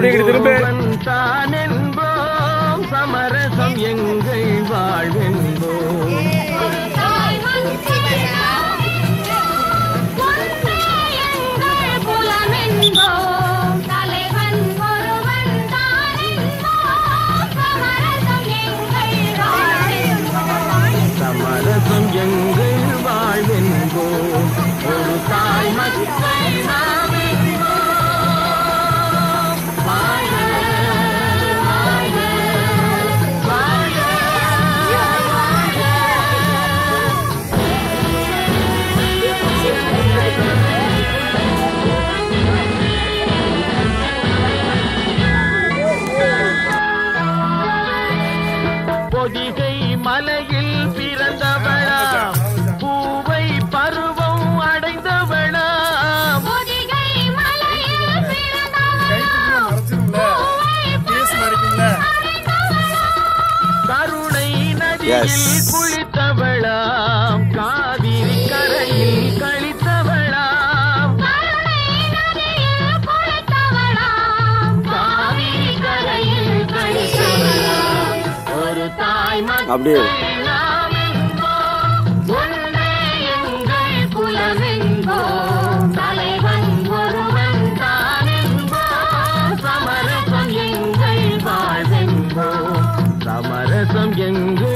அப்படியே இங்கிட்டு திரும்ப. ஒருவன் தான் என்போம் சமரசம் எங்கள் வாழ்வென்போம் சமரசம் எங்கள் வாழ்வென்போம் ஒரு தாய் மக்கள் நாம் என்போம். வாழ்க, வாழ்க, வாழ்க, வாழ்க. பொதிகை மலையில் பிறந்தவளா பூவை பருவம் அடைந்தவளா கருணை நதியில் Yes. குளித்தவளாம் காவிரி கரையில் கழித்தவளாம் காவிரி கரையில் கழித்தவளாம் ஒரு தாய் அப்படியே. மக்கள் நாம் என்போம். ஒன்றே எங்கள் குலம் என்போம். தலைவன் ஒருவன் தான் என்போம். சமரசம் எங்கள் வாழ்வென்போம் சமரசம் எங்கள்